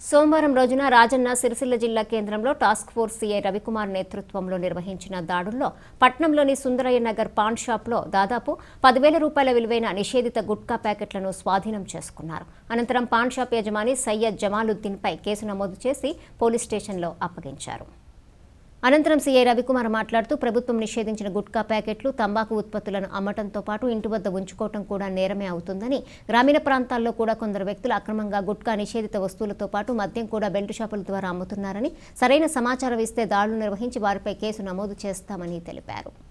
సోమవారం రోజున రాజన్న సిరిసిల్ల జిల్లా కేంద్రంలో టాస్క్ ఫోర్స్ సీఐ రవికుమార్ నేతృత్వంలో నిర్వహించిన దాడుల్లో పట్నంలోని సుందరయ్య నగర్ పాన్ షాప్లో దాదాపు పదివేల రూపాయల విలువైన నిషేధిత గుట్కా ప్యాకెట్లను స్వాధీనం చేసుకున్నారు అనంతరం పాన్ షాప్ యజమాని సయ్యద్ జమాలుద్దీన్పై కేసు నమోదు చేసి పోలీస్ స్టేషన్లో అప్పగించారు అనంతరం సీఐ రవికుమార్ మాట్లాడుతూ ప్రభుత్వం నిషేధించిన గుట్కా ప్యాకెట్లు తంబాకు ఉత్పత్తులను అమ్మటంతో పాటు ఇంటి వద్ద ఉంచుకోవటం కూడా నేరమే అవుతుందని గ్రామీణ ప్రాంతాల్లో కూడా కొందరు వ్యక్తులు అక్రమంగా గుట్కా నిషేధిత వస్తువులతో పాటు మద్యం కూడా బెల్ట్ షాపుల ద్వారా అమ్ముతున్నారని సరైన సమాచారం ఇస్తే దాడులు నిర్వహించి వారిపై కేసు నమోదు చేస్తామని తెలిపారు